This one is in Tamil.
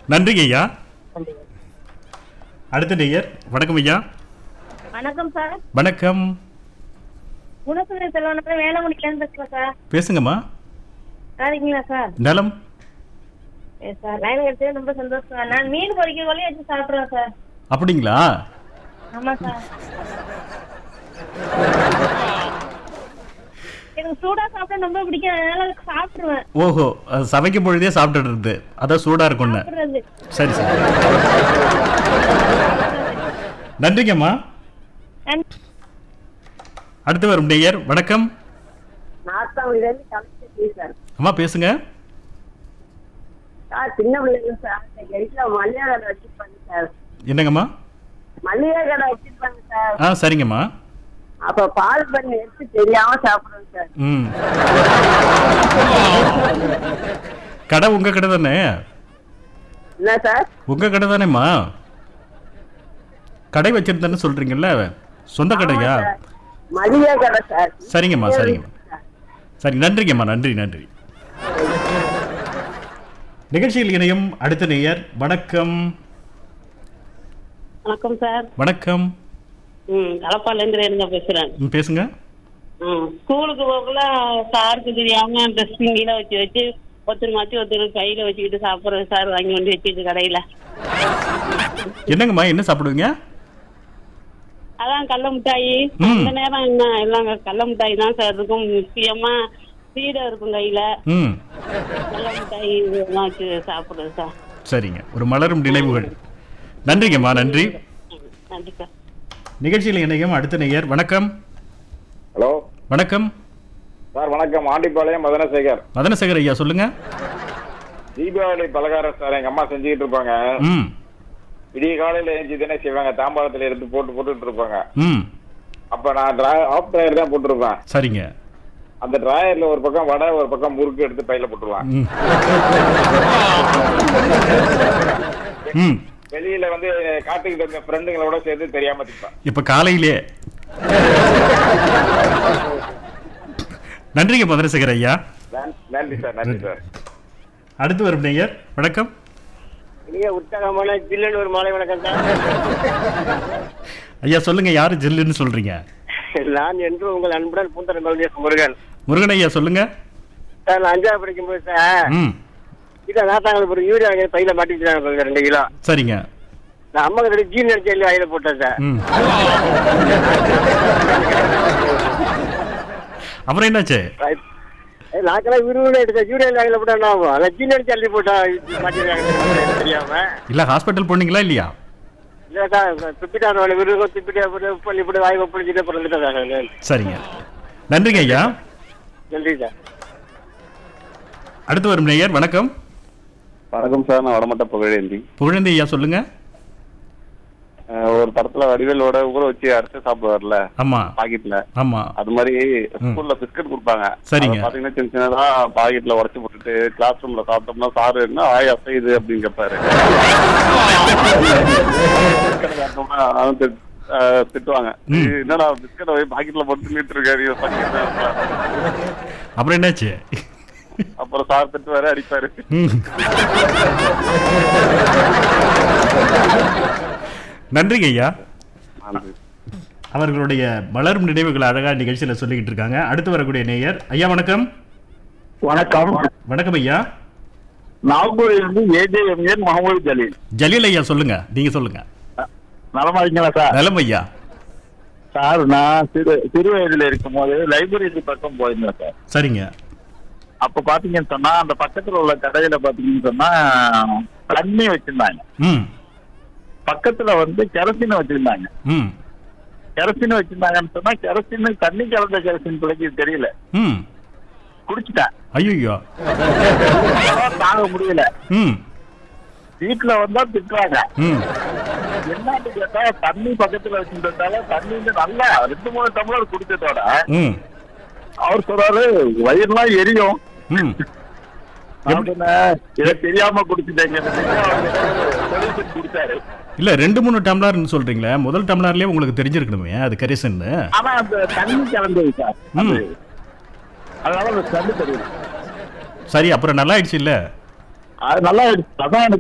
நன்றிங்க ஐயா அடுத்த நேயர் வணக்கம் ஐயா வணக்கம் சார் வணக்கம் குணசுந்தர செல்வனத்துல வேளாங்குடியிலேருந்து பேசுகிறேன் சார் பேசுங்கம்மா நல்லா இருக்கீங்களா சார் நலம் எஸ் சார் லைன் கிடைச்சது ரொம்ப சந்தோஷம் சார் நான் மீன் பொரிக்க கொள்ளி வச்சு சாப்பிட்றேன் சார் அப்படிங்களா ஆமா சார் எனக்கு சூடா சாப்பிட ரொம்ப பிடிக்கும் அதனால சாப்பிடுவேன் ஓஹோ அது சமைக்கும் பொழுதே சாப்பிட்டுடுறது அதான் சூடாக இருக்கும்னு சாப்பிடுறது சரி சரி நன்றிங்கம்மா நன்றி. அடுத்து வரும் நேயர் வணக்கம் நாத்தாமணிலேருந்து கலந்து சார் அம்மா பேசுங்க சார் சின்ன பிள்ளைங்க சார் இந்த வீட்டில் மல்லிகை கடை வச்சிருப்பாங்க சார் என்னங்கம்மா மல்லிகை கடை வச்சிருப்பாங்க சார் ஆ சரிங்கம்மா அப்ப பால் பண்ணி எடுத்து தெரியாம சாப்பிடுறோம் சார் ம் கடை உங்க கடை தானே என்ன சார் உங்க கடை தானேம்மா கடை வச்சிருந்தேன்னு சொல்றீங்கல்ல சொந்த கடையா ஆமா சார். மளிகை கடை சார் சரிங்கம்மா சரிங்கம்மா சரி நன்றிங்கம்மா நன்றி நன்றி நிகழ்ச்சியில் இணையும் அடுத்த நேயர் வணக்கம் வணக்கம் சார் வணக்கம் ம் கலப்பாலேருந்து இருங்க பேசுறேன் ம், பேசுங்க ம் ஸ்கூலுக்கு போகல சாருக்கு தெரியாம ட்ரெஸ்ஸிங் கீழே வச்சு வச்சு ஒருத்தர் மாற்றி ஒருத்தர் கையில வச்சுக்கிட்டு சாப்பிட்றேன் சார் வாங்கி கொண்டு வச்சுட்டு கடையில என்னங்கம்மா என்ன சாப்பிடுவீங்க அதான் கடல மிட்டாயி ம். அந்த நேரம் என்ன எல்லாம் கடல மிட்டாய் தான் சார் இருக்கும் முக்கியமா சீடை இருக்கும் கையில ம் கடல மிட்டாய் இதெல்லாம் வச்சு சாப்பிடுறது சார் சரிங்க ஒரு மலரும் நினைவுகள் நன்றிங்கம்மா நன்றி ம், நன்றி சார் நிகழ்ச்சியில் இணையும் அடுத்த நேயர் வணக்கம் ஹலோ வணக்கம் சார் வணக்கம் ஆண்டிப்பாளையம் மதனசேகர் மதனசேகர் ஐயா சொல்லுங்க தீபாவளி பலகாரம் சார் எங்க அம்மா செஞ்சுக்கிட்டு இருப்பாங்க ம் விடிய காலையில எழுஞ்சி தானே செய்வாங்க தாம்பாளத்துல எடுத்து போட்டு போட்டுட்டு இருப்பாங்க ம் அப்ப நான் டிரா ஆஃப் டயர் தான் போட்டிருப்பேன் சரிங்க அந்த டிராயர்ல ஒரு பக்கம் வடை ஒரு பக்கம் முறுக்கு எடுத்து பையில போட்டுருவேன் ம் ம் வெளியில வந்து காட்டுக்கிட்டு இருந்த ஃப்ரெண்டுங்களோட சேர்த்து தெரியாம திப்பேன் இப்ப காலையிலே நன்றிங்க மதனசேகர் ஐயா நன்- நன்றி சார் நன்றி சார் அடுத்து வரும் நேயர் வணக்கம் இனிய உற்சாகமான ஜில்லுன்னு ஒரு மாலை வணக்கம் சார் ஐயா சொல்லுங்க யாரு ஜில்லுன்னு சொல்றீங்க நான் என்று உங்கள் அன்புடன் பூந்தர மல்லியஸ் முருகன் முருகன் ஐயா சொல்லுங்க சார் நான் அஞ்சாவது படிக்கும்போது சார் ம் இதை நாத்தாங்களுக்கு ஒரு யூரியா வாங்கி பையில மாட்டி வச்சுருக்காங்க ரெண்டு கிலோ சரிங்க நான் அம்மா கிட்ட ஜீன் அடிச்சு எல்லாம் வாயில போட்டேன் சார் ம் அப்புறம் என்னாச்சு நாக்கெல்லாம் விரும்புன்னு எடுத்தேன் யூரியா வாயில போட்டா என்ன ஆகும் அதான் ஜீன் அடிச்சு அள்ளி போட்டா மாட்டிருக்காங்க தெரியாம இல்ல ஹாஸ்பிட்டல் போனீங்களா இல்லையா இல்ல சார் துப்பிட்டார் விருகம் துப்பிட்டா பண்ணி போட்டு வாய் ஒப்பளிச்சுட்டு பிறந்துட்டேன் சார் சரிங்க நன்றிங்க ஐயா நன்றி சார் அடுத்து வரும் நேயர் வணக்கம் வணக்கம் சார் நான் வடமட்ட புகழேந்தி புகழேந்தி ஐயா சொல்லுங்க அஹ் ஒரு படத்துல வடிவேலோட ஊற வச்சு அரைச்சு சாப்பிடுவார்ல ஆமா பாக்கெட்ல ஆமா அது மாதிரி ஸ்கூல்ல பிஸ்கட் கொடுப்பாங்க சரிங்க. அதை பாத்தீங்கன்னா சின்ன சின்னதா பாக்கெட்ல உடைச்சு போட்டுட்டு கிளாஸ் ரூம்ல சாப்பிட்டோம்னா சாரு என்ன ஆய் அசையுது அப்படின்னு கேட்பாரு பிஸ்கட் சாப்பிட்டோம்னா அவன் திட்- அஹ் திட்டுவாங்க ம். "ஏய், என்னடா பிஸ்கட் போய் பாக்கெட்ல போட்டு தின்னுட்டு இருக்காரு இவன் பாக்கெட்ல." அப்புறம் என்னாச்சு அப்புறம் சார் திட்டுவாரு அடிப்பாரு ம். நன்றிங்க ஐயா நன்றி. அவர்களுடைய மலரும் நினைவுகள் அழகா நிகழ்ச்சியில சொல்லிக்கிட்டு இருக்காங்க அடுத்து வரக்கூடிய நேயர் ஐயா வணக்கம் வணக்கம் வணக்கம் ஐயா நாகூரிலிருந்து ஏஜேஎம்என் முகமது ஜலீல் ஜலீல் ஐயா சொல்லுங்க நீங்க சொல்லுங்க நலமா இருக்கீங்களா சார் நலம் ஐயா சார் நான் சிறு சிறு வயதுல இருக்கும் போது லைப்ரரி பக்கம் போயிருந்தேன் சார் சரிங்க அப்ப பாத்தீங்கன்னு சொன்னா அந்த பக்கத்துல உள்ள கடையில பாத்தீங்கன்னு சொன்னா தண்ணி வச்சிருந்தாங்க ம் பக்கத்துல வந்து கெரசின் வச்சிருந்தாங்க ம் கெரசின் வச்சிருந்தாங்கன்னு சொன்னா கெரசின் தண்ணி கலந்த கெரசின் பிள்ளைக்கு தெரியல ம் குடிச்சிட்டேன் ஐயோ அதான் தாங்க முடியல ம் வீட்டுல வந்தா திட்டுறாங்க ம் என்னன்னு கேட்டா தண்ணி பக்கத்துல வச்சிருந்ததால தண்ணி வந்து நல்லா ரெண்டு மூணு டம்ளர் குடிச்சதோட ம் அவர் சொல்றாரு வயிறுலாம் எரியும் ம் நான் சொன்னேன், இதை தெரியாம குடிச்சிட்டேங்க சொல்யூஷன் கொடுத்தாரு இல்ல ரெண்டு மூணு டம்ளர்னு சொல்றீங்களே முதல் டம்ளர்லயே உங்களுக்கு தெரிஞ்சிருக்கணுமே அது கரிசன்னு ஆனா அந்த தண்ணி கலந்தது சார் அது. ம். அதனால அந்த ஸ்மெல் தெரியும் சரி அப்புறம் நல்லா ஆயிடுச்சு இல்ல அது நல்லா அதான் எனக்கு